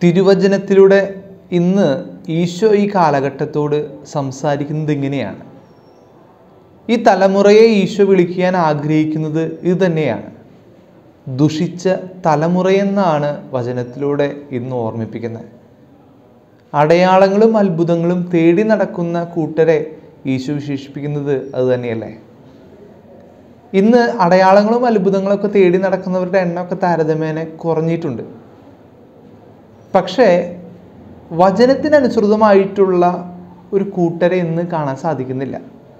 തിരുവചനത്തിലൂടെ ഇന്ന് ഈശോ ഈ കാലഘട്ടത്തോട് സംസാരിക്കുന്നത് ഇങ്ങനെയാണ് ഈ തലമുറയെ ഈശോ വിളിക്കാൻ ആഗ്രഹിക്കുന്നത് ഇത് തന്നെയാണ് ദുഷിച്ച തലമുറയെന്നാണ് വചനത്തിലൂടെ ഇന്ന് ഓർമ്മിപ്പിക്കുന്നത് അടയാളങ്ങളും അത്ഭുതങ്ങളും തേടി നടക്കുന്ന കൂട്ടരെ ഈശോ വിശേഷിപ്പിക്കുന്നത് അത് തന്നെയല്ലേ ഇന്ന് അടയാളങ്ങളും അത്ഭുതങ്ങളൊക്കെ തേടി നടക്കുന്നവരുടെ എണ്ണമൊക്കെ താരതമ്യേന കുറഞ്ഞിട്ടുണ്ട് പക്ഷേ വചനത്തിനനുസൃതമായിട്ടുള്ള ഒരു കൂട്ടരെ ഇന്ന് കാണാൻ സാധിക്കുന്നില്ല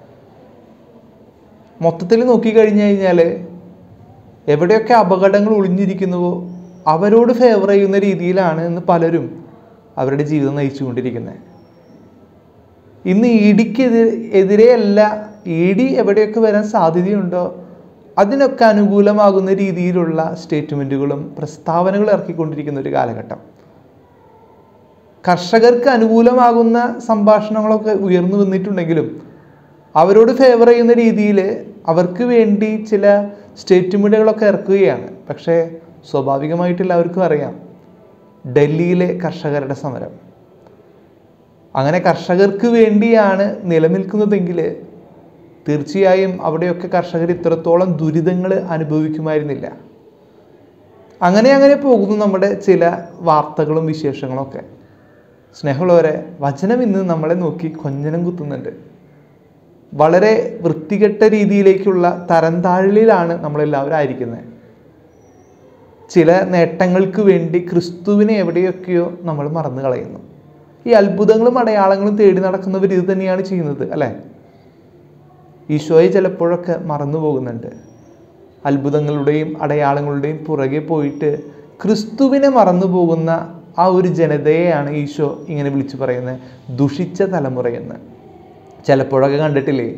മൊത്തത്തിൽ നോക്കിക്കഴിഞ്ഞു കഴിഞ്ഞാൽ എവിടെയൊക്കെ അപകടങ്ങൾ ഒളിഞ്ഞിരിക്കുന്നുവോ അവരോട് ഫേവർ ചെയ്യുന്ന രീതിയിലാണ് ഇന്ന് പലരും അവരുടെ ജീവിതം നയിച്ചുകൊണ്ടിരിക്കുന്നത് ഇന്ന് ഇടിക്കെതിരെ എതിരെയല്ല ഇടി എവിടെയൊക്കെ വരാൻ സാധ്യതയുണ്ടോ അതിനൊക്കെ അനുകൂലമാകുന്ന രീതിയിലുള്ള സ്റ്റേറ്റ്മെൻറ്റുകളും പ്രസ്താവനകളും ഇറക്കിക്കൊണ്ടിരിക്കുന്ന ഒരു കാലഘട്ടം കർഷകർക്ക് അനുകൂലമാകുന്ന സംഭാഷണങ്ങളൊക്കെ ഉയർന്നു വന്നിട്ടുണ്ടെങ്കിലും അവരോട് ഫേവർ ചെയ്യുന്ന രീതിയിൽ അവർക്ക് വേണ്ടി ചില സ്റ്റേറ്റ്മെൻറ്റുകളൊക്കെ ഇറക്കുകയാണ് പക്ഷേ സ്വാഭാവികമായിട്ട് എല്ലാവർക്കും അറിയാം ഡൽഹിയിലെ കർഷകരുടെ സമരം അങ്ങനെ കർഷകർക്ക് വേണ്ടിയാണ് നിലനിൽക്കുന്നതെങ്കിൽ തീർച്ചയായും അവിടെയൊക്കെ കർഷകർ ഇത്രത്തോളം ദുരിതങ്ങൾ അനുഭവിക്കുമായിരുന്നില്ല അങ്ങനെ അങ്ങനെ പോകുന്നു നമ്മുടെ ചില വാർത്തകളും വിശേഷങ്ങളൊക്കെ സ്നേഹമുള്ളവരെ വചനം ഇന്ന് നമ്മളെ നോക്കി കൊഞ്ഞനം കുത്തുന്നുണ്ട് വളരെ വൃത്തികെട്ട രീതിയിലേക്കുള്ള തരംതാഴലിലാണ് നമ്മളെല്ലാവരും ആയിരിക്കുന്നത് ചില നേട്ടങ്ങൾക്ക് വേണ്ടി ക്രിസ്തുവിനെ എവിടെയൊക്കെയോ നമ്മൾ മറന്നു കളയുന്നു ഈ അത്ഭുതങ്ങളും അടയാളങ്ങളും തേടി നടക്കുന്നവർ ഇത് തന്നെയാണ് ചെയ്യുന്നത് അല്ലേ ഈശോയെ ചിലപ്പോഴൊക്കെ മറന്നു പോകുന്നുണ്ട് അത്ഭുതങ്ങളുടെയും അടയാളങ്ങളുടെയും പുറകെ പോയിട്ട് ക്രിസ്തുവിനെ മറന്നു പോകുന്ന ആ ഒരു ജനതയെയാണ് ഈശോ ഇങ്ങനെ വിളിച്ചു പറയുന്നത് ദുഷിച്ച തലമുറയെന്ന് ചിലപ്പോഴൊക്കെ കണ്ടിട്ടില്ലേ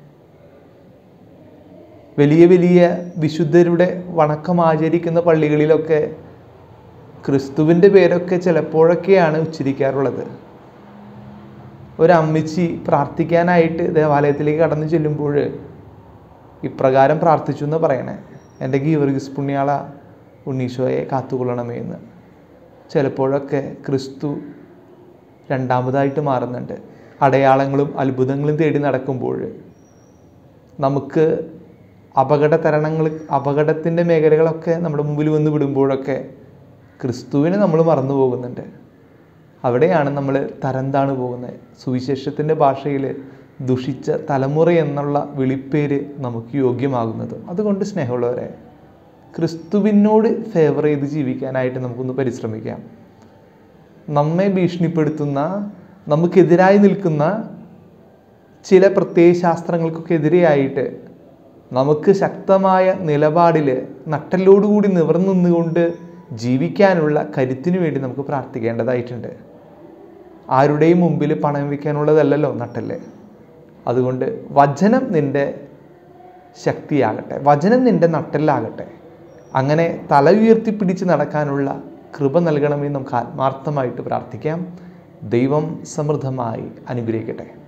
വലിയ വലിയ വിശുദ്ധരുടെ വണക്കം ആചരിക്കുന്ന പള്ളികളിലൊക്കെ ക്രിസ്തുവിൻ്റെ പേരൊക്കെ ചിലപ്പോഴൊക്കെയാണ് ഉച്ചരിക്കാറുള്ളത് ഒരമ്മച്ചി പ്രാർത്ഥിക്കാനായിട്ട് ദേവാലയത്തിലേക്ക് കടന്നു ചെല്ലുമ്പോൾ ഇപ്രകാരം പ്രാർത്ഥിച്ചു എന്ന് പറയണേ എൻ്റെ ഗീവർഗീസ് പുണ്യാള ഉണ്ണീശോയെ കാത്തുകൊള്ളണമേ എന്ന് ചിലപ്പോഴൊക്കെ ക്രിസ്തു രണ്ടാമതായിട്ട് മാറുന്നുണ്ട് അടയാളങ്ങളും അത്ഭുതങ്ങളും തേടി നടക്കുമ്പോൾ നമുക്ക് അപകട തരണങ്ങൾ അപകടത്തിൻ്റെ മേഖലകളൊക്കെ നമ്മുടെ മുമ്പിൽ വന്ന് വിടുമ്പോഴൊക്കെ ക്രിസ്തുവിനെ നമ്മൾ മറന്നു പോകുന്നുണ്ട് അവിടെയാണ് നമ്മൾ തരംതാണ് പോകുന്നത് സുവിശേഷത്തിൻ്റെ ഭാഷയിൽ ദുഷിച്ച തലമുറ എന്നുള്ള വിളിപ്പേര് നമുക്ക് യോഗ്യമാകുന്നത് അതുകൊണ്ട് സ്നേഹമുള്ളവരെ ക്രിസ്തുവിനോട് ഫേവർ ചെയ്ത് ജീവിക്കാനായിട്ട് നമുക്കൊന്ന് പരിശ്രമിക്കാം നമ്മെ ഭീഷണിപ്പെടുത്തുന്ന നമുക്കെതിരായി നിൽക്കുന്ന ചില പ്രത്യയശാസ്ത്രങ്ങൾക്കൊക്കെ എതിരെയായിട്ട് നമുക്ക് ശക്തമായ നിലപാടിൽ നട്ടലോടുകൂടി നിവർന്നു നിന്നുകൊണ്ട് ജീവിക്കാനുള്ള കരുത്തിനു വേണ്ടി നമുക്ക് പ്രാർത്ഥിക്കേണ്ടതായിട്ടുണ്ട് ആരുടെയും മുമ്പിൽ പണം വയ്ക്കാനുള്ളതല്ലല്ലോ നട്ടല് അതുകൊണ്ട് വചനം നിൻ്റെ ശക്തിയാകട്ടെ വചനം നിൻ്റെ നട്ടലാകട്ടെ അങ്ങനെ തല ഉയർത്തിപ്പിടിച്ച് നടക്കാനുള്ള കൃപ നൽകണമെന്ന് നമുക്ക് ആത്മാർത്ഥമായിട്ട് പ്രാർത്ഥിക്കാം ദൈവം സമൃദ്ധമായി അനുഗ്രഹിക്കട്ടെ